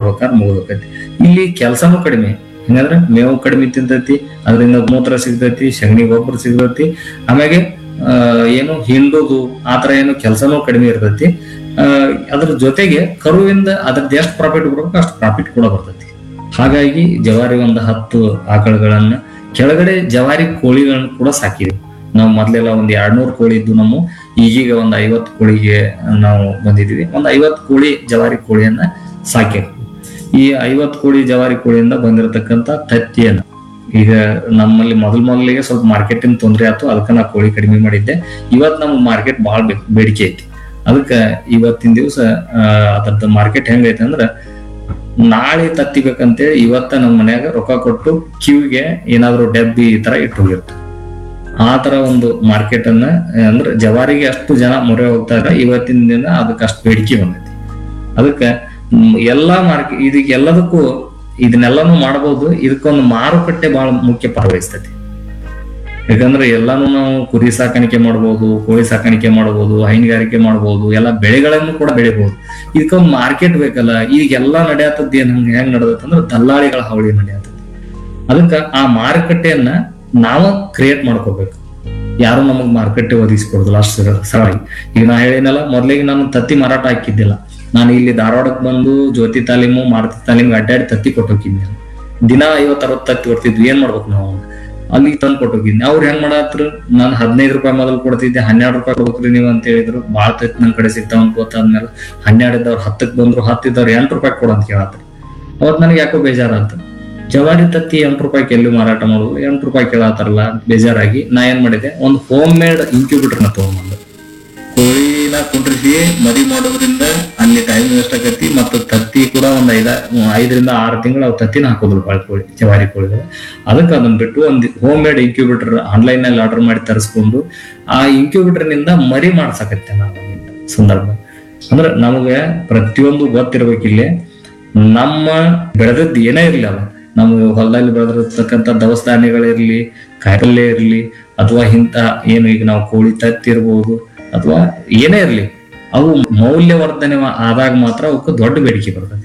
ಮಾಡ್ಬೇಕಾದ್ರೆ ಮುಗಿದೋಕೈತಿ ಇಲ್ಲಿ ಕೆಲಸನೂ ಕಡಿಮೆ ಹೆಂಗಂದ್ರೆ ಮೇವು ಕಡಿಮೆ ತಿಂತೈತಿ ಅದರಿಂದ ಮೂತ್ರ ಸಿಗ್ತೈತಿ ಸಗಣಿ ಗೊಬ್ಬರ ಸಿಗ್ತೈತಿ ಆಮ್ಯಾಗೆ ಆ, ಏನು ಹಿಂಡುದು ಆತರ ಏನು ಕೆಲಸನೂ ಕಡಿಮೆ ಇರ್ತೈತಿ ಆ, ಅದ್ರ ಜೊತೆಗೆ ಕರುವಿಂದ ಅದ್ರದ್ದು ಎಷ್ಟು ಪ್ರಾಫಿಟ್ ಬರ್ಬೇಕು ಅಷ್ಟು ಪ್ರಾಫಿಟ್ ಕೂಡ ಬರ್ತೈತಿ ಹಾಗಾಗಿ ಜವಾರಿ ಒಂದು ಹತ್ತು ಆಕಳುಗಳನ್ನ ಕೆಳಗಡೆ ಜವಾರಿ ಕೋಳಿಗಳನ್ನ ಕೂಡ ಸಾಕಿದ್ವಿ ನಾವು ಮೊದ್ಲೆಲ್ಲ ಒಂದ್ ಎರಡ್ನೂರು ಕೋಳಿ ಇದ್ದು ನಮ್ಮ ಈಗೀಗ ಒಂದ್ ಐವತ್ತು ಕೋಳಿಗೆ ನಾವು ಬಂದಿದ್ವಿ ಒಂದ್ ಐವತ್ತು ಕೋಳಿ ಜವಾರಿ ಕೋಳಿಯನ್ನ ಸಾಕಿದ್ವಿ ಈ ಐವತ್ತು ಕೋಳಿ ಜವಾರಿ ಕೋಳಿಯಿಂದ ಬಂದಿರತಕ್ಕಂತ ತತ್ತಿಯನ್ನ ಈಗ ನಮ್ಮಲ್ಲಿ ಮೊದಲ್ ಮೊದಲಿಗೆ ಸ್ವಲ್ಪ ಮಾರ್ಕೆಟಿನ ತೊಂದರೆ ಆಯ್ತು ಅದಕ್ಕೆ ನಾ ಕೋಳಿ ಕಡಿಮೆ ಮಾಡಿದ್ದೆ ಇವತ್ ನಮ್ಗೆ ಮಾರ್ಕೆಟ್ ಬಹಳ ಬೇಡಿಕೆ ಐತಿ ಅದಕ್ಕ ಇವತ್ತಿನ ದಿವಸ ಅದ್ರದ್ದು ಮಾರ್ಕೆಟ್ ಹೆಂಗೈತೆ ಅಂದ್ರ ನಾಳೆ ತತ್ತಿ ಬೇಕಂತೇಳಿ ಇವತ್ತ ನಮ್ಮ ಮನ್ಯಾಗ ರೊಕ್ಕ ಕೊಟ್ಟು ಕ್ಯೂಗೆ ಏನಾದ್ರು ಡಬ್ಬಿ ಈ ತರ ಇಟ್ಟು ಹೋಗಿರ್ತಾರೆ ಆ ತರ ಒಂದು ಮಾರ್ಕೆಟ್ ಅನ್ನ ಅಂದ್ರೆ ಜವಾರಿಗೆ ಅಷ್ಟು ಜನ ಮೊರೆ ಹೋಗ್ತಾರೆ ಇವತ್ತಿನ ದಿನ ಅದಕ್ಕೆ ಅಷ್ಟು ಬೇಡಿಕೆ ಬಂದೈತಿ ಅದಕ್ಕೆ ಮ್, ಎಲ್ಲಾ ಮಾರ್ಕೆಟ್ ಇದಕ್ಕೆ ಎಲ್ಲದಕ್ಕೂ ಇದನ್ನೆಲ್ಲಾನು ಮಾಡಬಹುದು ಇದಕ್ಕೊಂದು ಮಾರುಕಟ್ಟೆ ಬಹಳ ಮುಖ್ಯ ಪಾತ್ರ ವಹಿಸ್ತೈತಿ ಯಾಕಂದ್ರೆ ಎಲ್ಲಾನು ನಾವು ಕುರಿ ಸಾಕಾಣಿಕೆ ಮಾಡಬಹುದು ಕೋಳಿ ಸಾಕಾಣಿಕೆ ಮಾಡಬಹುದು ಹೈನುಗಾರಿಕೆ ಮಾಡಬಹುದು ಎಲ್ಲ ಬೆಳೆಗಳನ್ನು ಕೂಡ ಬೆಳಿಬಹುದು ಇದಕ್ಕೊಂದು ಮಾರ್ಕೆಟ್ ಬೇಕಲ್ಲ ಈಗ ಎಲ್ಲಾ ನಡೆಯತ್ತದ ಏನ್ ಹಂಗ ಹೆಂಗ್ ನಡೆದತ್ತ ಅಂದ್ರೆ ದಲ್ಲಾಳಿಗಳ ಹಾವಳಿ ನಡೆಯತ್ತದ ಅದಕ್ಕ ಆ ಮಾರುಕಟ್ಟೆಯನ್ನ ನಾವು ಕ್ರಿಯೇಟ್ ಮಾಡ್ಕೋಬೇಕು ಯಾರು ನಮಗ್ ಮಾರುಕಟ್ಟೆ ಒದಗಿಸ್ಕೊಡುದಿಲ್ಲ ಅಷ್ಟು ಸರಳ- ಸರಳಾಗಿ ಈಗ ನಾ ಹೇಳಿನಲ್ಲ ಮೊದ್ಲಿಗೆ ನಾನು ತತ್ತಿ ಮಾರಾಟ ಹಾಕಿದ್ದಿಲ್ಲ ನಾನು ಇಲ್ಲಿ ಧಾರವಾಡಕ್ಕೆ ಬಂದು ಜ್ಯೋತಿ ತಾಲೀಮು ಮಾರುತಿ ತಾಲೀಮು ಅಡ್ಡಾಡಿ ತತ್ತಿ ಕೊಟ್ಟೋಗಿದ್ನಿ ದಿನ ಐವತ್ ಅರವತ್ ತತ್ತಿ ಕೊಡ್ತಿದ್ವಿ ಏನ್ ಮಾಡ್ಬೇಕು ನಾವು ಅಲ್ಲಿಗೆ ತಂದು ಕೊಟ್ಟೋಗಿದ್ನಿ ಅವ್ರು ಹೆಂಗ್ ಮಾಡತ್ರು ನಾನು ಹದಿನೈದು ರೂಪಾಯಿ ಮೊದಲು ಕೊಡ್ತಿದ್ದೆ ಹನ್ನೆರಡು ರೂಪಾಯಿ ಕೊಡ್ಬೇಕ್ರಿ ನೀವು ಅಂತ ಹೇಳಿದ್ರು ಬಾಳ ತತ್ತಿ ನನ್ ಕಡೆ ಸಿಗ್ತಾವ ಅಂತ ಗೊತ್ತಾದ್ಮೇಲೆ ಹನ್ನೆರಡು ಇದ್ದವ್ರು ಹತ್ತಕ್ ಬಂದ್ರು ಹತ್ತಿದ್ದವ್ರು ಎಂಟು ರೂಪಾಯಿ ಕೊಡು ಅಂತ ಕೇಳತ್ರು ಅವತ್ ನನಗೆ ಯಾಕೋ ಬೇಜಾರಾಯ್ತು ಜವಾರಿ ತತ್ತಿ ಎಂಟು ರೂಪಾಯಿಗೆ ಎಲ್ಲಿ ಮಾರಾಟ ಮಾಡೋದು ಎಂಟು ರೂಪಾಯಿ ಕೇಳತ್ತಾರಲ್ಲ ಅಂತ ಬೇಜಾರಾಗಿ ನಾ ಏನ್ ಮಾಡಿದೆ ಒಂದು ಹೋಮ್ ಮೇಡ್ ಇನ್ಕ್ಯೂಬೇಟರ್ನ ತಗೊಂಡ್ಬಂದು ಕೋಳಿನ ಕುಂಡ್ರಿಸಿ ಮರಿ ಮಾಡೋದ್ರಿಂದ ಅಲ್ಲಿ ಟೈಮ್ ವೇಸ್ಟ್ ಆಗೈತಿ ಮತ್ತು ತತ್ತಿ ಕೂಡ ಒಂದ್ ಐದ ಐದರಿಂದ ಆರು ತಿಂಗಳು ಅವು ತತ್ತಿನ ಹಾಕೋದ್ರು ಬಾಳ್ ಕೋಳಿ ಜವಾರಿ ಕೋಳಿಗಳು ಅದಕ್ಕೆ ಅದನ್ನ ಬಿಟ್ಟು ಒಂದು ಹೋಮ್ ಮೇಡ್ ಇನ್ಕ್ಯೂಬೇಟರ್ ಆನ್ಲೈನ್ ನಲ್ಲಿ ಆರ್ಡರ್ ಮಾಡಿ ತರಿಸ್ಕೊಂಡು ಆ ಇನ್ಕ್ಯೂಬೇಟರ್ ನಿಂದ ಮರಿ ಮಾಡ್ಸಕತ್ತೆ ನಾನು ಅಲ್ಲಿಂದ ಸಂದರ್ಭ ಅಂದ್ರೆ ನಮಗೆ ಪ್ರತಿಯೊಂದು ಗೊತ್ತಿರ್ಬೇಕಿಲ್ಲಿ ನಮ್ಮ ಬೆಳೆದದ್ದು ಏನೇ ಇರ್ಲಿ ಅಲ್ಲ ನಮ್ಮ ಹೊಲದಲ್ಲಿ ಬೆಳೆದಿರ್ತಕ್ಕಂಥ ದವಸ ಧಾನ್ಯಗಳಿರ್ಲಿ ಕಾಯಿಪಲ್ಯ ಇರ್ಲಿ ಅಥವಾ ಇಂಥ ಏನು ಈಗ ನಾವು ಕೋಳಿ ತತ್ತಿ ಇರ್ಬೋದು ಅಥವಾ ಏನೇ ಇರ್ಲಿ ಅವು ಮೌಲ್ಯವರ್ಧನೆ ಆದಾಗ ಮಾತ್ರ ಅವಕ್ಕೆ ದೊಡ್ಡ ಬೇಡಿಕೆ ಬರ್ತದೆ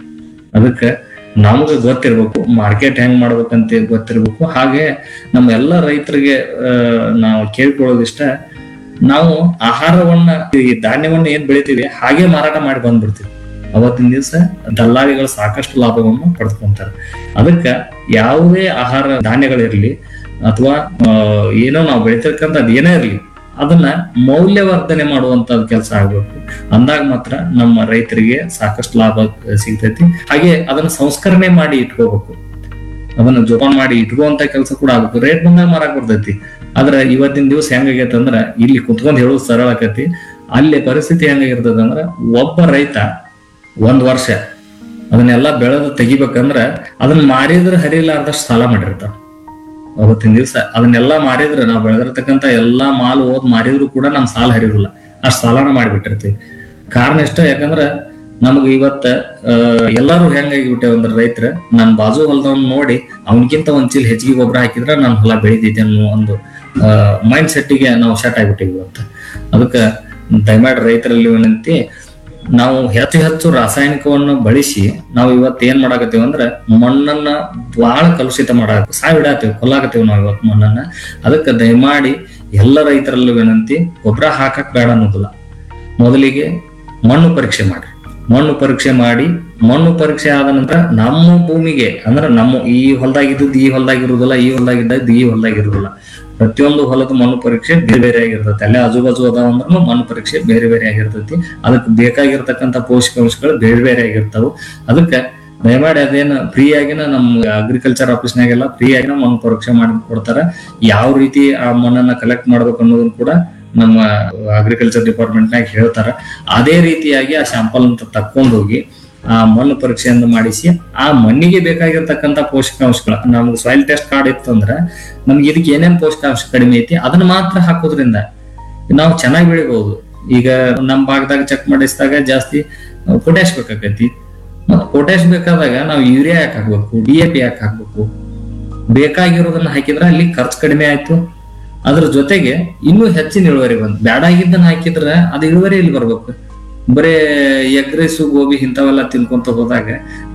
ಅದಕ್ಕೆ ನಮಗೆ ಗೊತ್ತಿರ್ಬೇಕು ಮಾರ್ಕೆಟ್ ಹೆಂಗ್ ಮಾಡ್ಬೇಕಂತ ಗೊತ್ತಿರ್ಬೇಕು ಹಾಗೆ ನಮ್ಮ ಎಲ್ಲ ರೈತರಿಗೆ ಆ, ನಾವು ಕೇಳ್ಕೊಳ್ಳೋದಿಷ್ಟ ನಾವು ಆಹಾರವನ್ನ ಈ ಧಾನ್ಯವನ್ನ ಏನ್ ಬೆಳಿತೀವಿ ಹಾಗೆ ಮಾರಾಟ ಮಾಡಿ ಬಂದ್ಬಿಡ್ತೀವಿ ಅವತ್ತಿನ ದಿವಸ ದಲ್ಲಾಳಿಗಳು ಸಾಕಷ್ಟು ಲಾಭವನ್ನು ಪಡೆದುಕೊಂತಾರೆ ಅದಕ್ಕ ಯಾವುದೇ ಆಹಾರ ಧಾನ್ಯಗಳಿರ್ಲಿ ಅಥವಾ ಆ, ಏನೋ ನಾವು ಬೆಳಿತಿರ್ಕಂತ ಅದ್ ಏನೇ ಇರ್ಲಿ ಅದನ್ನ ಮೌಲ್ಯವರ್ಧನೆ ಮಾಡುವಂತ ಕೆಲಸ ಆಗ್ಬೇಕು ಅಂದಾಗ ಮಾತ್ರ ನಮ್ಮ ರೈತರಿಗೆ ಸಾಕಷ್ಟು ಲಾಭ ಸಿಗ್ತೈತಿ ಹಾಗೆ ಅದನ್ನ ಸಂಸ್ಕರಣೆ ಮಾಡಿ ಇಟ್ಕೋಬೇಕು ಅದನ್ನ ಜೋಪಾನ ಮಾಡಿ ಇಟ್ಕೋಂತ ಕೆಲಸ ಕೂಡ ಆಗ್ಬೇಕು ರೇಟ್ ಬಂದಾಗ ಮಾರಾಕ್ ಬರ್ತೈತಿ ಆದ್ರ ಇವತ್ತಿನ ದಿವಸ ಹೆಂಗಾಗೈತೆ ಅಂದ್ರ ಇಲ್ಲಿ ಕುತ್ಕೊಂಡ್ ಹೇಳೋದು ಸರಳ ಆಕತಿ ಅಲ್ಲಿ ಪರಿಸ್ಥಿತಿ ಹೆಂಗಾಗಿರ್ತದ ಅಂದ್ರ ಒಬ್ಬ ರೈತ ಒಂದ್ ವರ್ಷ ಅದನ್ನೆಲ್ಲ ಬೆಳೆದು ತೆಗಿಬೇಕಂದ್ರ ಅದನ್ನ ಮಾರಿದ್ರೆ ಹರಿಲಾರ್ದಷ್ಟು ಸಾಲ ಮಾಡಿರ್ತಾವ ಅವತ್ತಿನ ದಿವಸ ಅದನ್ನೆಲ್ಲ ಮಾರಿದ್ರೆ ನಾವು ಬೆಳೆದಿರ್ತಕ್ಕಂಥ ಎಲ್ಲಾ ಮಾಲ್ ಓದ್ ಮಾರಿದ್ರು ಕೂಡ ನಮ್ ಸಾಲ ಹರಿರೋಲ್ಲ ಅಷ್ಟ್ ಸಾಲನ ಮಾಡಿಬಿಟ್ಟಿರ್ತೀವಿ ಕಾರಣ ಇಷ್ಟ ಯಾಕಂದ್ರ ನಮಗ ಇವತ್ತ ಆ, ಎಲ್ಲಾರು ಹೆಂಗಾಗಿಬಿಟ್ಟೆ ಅಂದ್ರ ರೈತರ ನನ್ ಬಾಜು ಹೊಲದವ್ನ ನೋಡಿ ಅವನಕ್ಕಿಂತ ಒಂದ್ ಚೀಲ ಹೆಚ್ಚಿಗೆ ಗೊಬ್ಬರ ಹಾಕಿದ್ರ ನಾನು ಹೊಲ ಬೆಳಿತೈತೆ ಅನ್ನೋ ಒಂದು ಮೈಂಡ್ ಸೆಟ್ಟಿಗೆ ನಾವು ಸೆಟ್ ಆಗ್ಬಿಟ್ಟಿವಿ ಇವತ್ತ ಅದಕ್ಕ ದಯಮಾಡಿ ರೈತರಲ್ಲಿ ವಿನಂತಿ ನಾವು ಹೆಚ್ಚು ಹೆಚ್ಚು ರಾಸಾಯನಿಕವನ್ನು ಬಳಸಿ ನಾವು ಇವತ್ತು ಏನ್ ಮಾಡಾಕತ್ತೀವಿ ಅಂದ್ರ ಮಣ್ಣನ್ನ ಬಹಳ ಕಲುಷಿತ ಮಾಡಾಕ ಸಾವಿಡಾತೀವಿ ಕೊಲ್ಲಾಕತ್ತೀವಿ ನಾವು ಇವತ್ತು ಮಣ್ಣನ್ನ ಅದಕ್ಕೆ ದಯಮಾಡಿ ಎಲ್ಲ ರೈತರಲ್ಲೂ ವಿನಂತಿ ಗೊಬ್ಬರ ಹಾಕಕ್ ಬೇಡ ಅನ್ನೋದಿಲ್ಲ ಮೊದಲಿಗೆ ಮಣ್ಣು ಪರೀಕ್ಷೆ ಮಾಡಿ ಮಣ್ಣು ಪರೀಕ್ಷೆ ಮಾಡಿ ಮಣ್ಣು ಪರೀಕ್ಷೆ ಆದ ನಂತರ ನಮ್ಮ ಭೂಮಿಗೆ ಅಂದ್ರೆ ನಮ್ಮ ಈ ಹೊಲದಾಗಿದ್ದದ್ದು ಈ ಹೊಲದಾಗಿರುವುದಿಲ್ಲ ಈ ಹೊಲದಾಗಿದ್ದದ್ದು ಈ ಹೊಲದಾಗಿರುವುದಿಲ್ಲ ಪ್ರತಿಯೊಂದು ಹೊಲದ ಮಣ್ಣು ಪರೀಕ್ಷೆ ಬೇರೆ ಬೇರೆ ಆಗಿರ್ತೈತಿ ಅಲ್ಲೇ ಆಜು ಬಾಜು ಅದಾವ ಅಂದ್ರೂ ಮಣ್ಣು ಪರೀಕ್ಷೆ ಬೇರೆ ಬೇರೆ ಆಗಿರ್ತೈತಿ ಅದಕ್ಕೆ ಬೇಕಾಗಿರ್ತಕ್ಕಂಥ ಪೋಷಕಾಂಶಗಳು ಬೇರೆ ಬೇರೆ ಆಗಿರ್ತಾವ ಅದಕ್ಕೆ ದಯಮಾಡಿ ಅದೇನು ಫ್ರೀ ಆಗಿನ ನಮ್ಮ ಅಗ್ರಿಕಲ್ಚರ್ ಆಫೀಸ್ನಾಗೆಲ್ಲ ಫ್ರೀ ಆಗಿನ ಮಣ್ಣು ಪರೀಕ್ಷೆ ಮಾಡಿ ಕೊಡ್ತಾರ ಯಾವ ರೀತಿ ಆ ಮಣ್ಣನ್ನ ಕಲೆಕ್ಟ್ ಮಾಡ್ಬೇಕು ಅನ್ನೋದನ್ನ ಕೂಡ ನಮ್ಮ ಅಗ್ರಿಕಲ್ಚರ್ ಡಿಪಾರ್ಟ್ಮೆಂಟ್ನಾಗ ಹೇಳ್ತಾರ ಅದೇ ರೀತಿಯಾಗಿ ಆ ಶಾಂಪಲ್ ಅಂತ ತಕ್ಕೊಂಡು ಹೋಗಿ ಆ ಮಣ್ಣು ಪರೀಕ್ಷೆಯನ್ನು ಮಾಡಿಸಿ ಆ ಮಣ್ಣಿಗೆ ಬೇಕಾಗಿರ್ತಕ್ಕಂಥ ಪೋಷಕಾಂಶಗಳು ನಮ್ಗೆ ಸಾಯಿಲ್ ಟೆಸ್ಟ್ ಕಾರ್ಡ್ ಇತ್ತು ಅಂದ್ರೆ ನಮ್ಗೆ ಇದಕ್ಕೆ ಏನೇನ್ ಪೋಷಕಾಂಶ ಕಡಿಮೆ ಐತಿ ಅದನ್ನ ಮಾತ್ರ ಹಾಕೋದ್ರಿಂದ ನಾವು ಚೆನ್ನಾಗಿ ಬೆಳಿಬಹುದು ಈಗ ನಮ್ಮ ಭಾಗದಾಗ ಚೆಕ್ ಮಾಡಿಸಿದಾಗ ಜಾಸ್ತಿ ಪೊಟ್ಯಾಶ್ ಬೇಕಾಕೈತಿ ಮತ್ತೆ ಪೊಟ್ಯಾಶ್ ಬೇಕಾದಾಗ ನಾವು ಯೂರಿಯಾ ಯಾಕೆ ಹಾಕ್ಬೇಕು ಡಿ ಎ ಪಿ ಯಾಕೆ ಹಾಕ್ಬೇಕು ಬೇಕಾಗಿರೋದನ್ನ ಹಾಕಿದ್ರೆ ಅಲ್ಲಿ ಖರ್ಚು ಕಡಿಮೆ ಆಯ್ತು ಅದ್ರ ಜೊತೆಗೆ ಇನ್ನೂ ಹೆಚ್ಚಿನ ಇಳುವರಿ ಬಂತು ಬ್ಯಾಡಾಗಿದ್ದನ್ನ ಹಾಕಿದ್ರೆ ಅದು ಇಳುವರಿ ಇಲ್ಲಿ ಬರ್ಬೇಕು ಬರೇ ಎಗ್ ರೈಸು ಗೋಬಿ ಇಂಥವೆಲ್ಲ ತಿನ್ಕೊಂತ ಹೋದಾಗ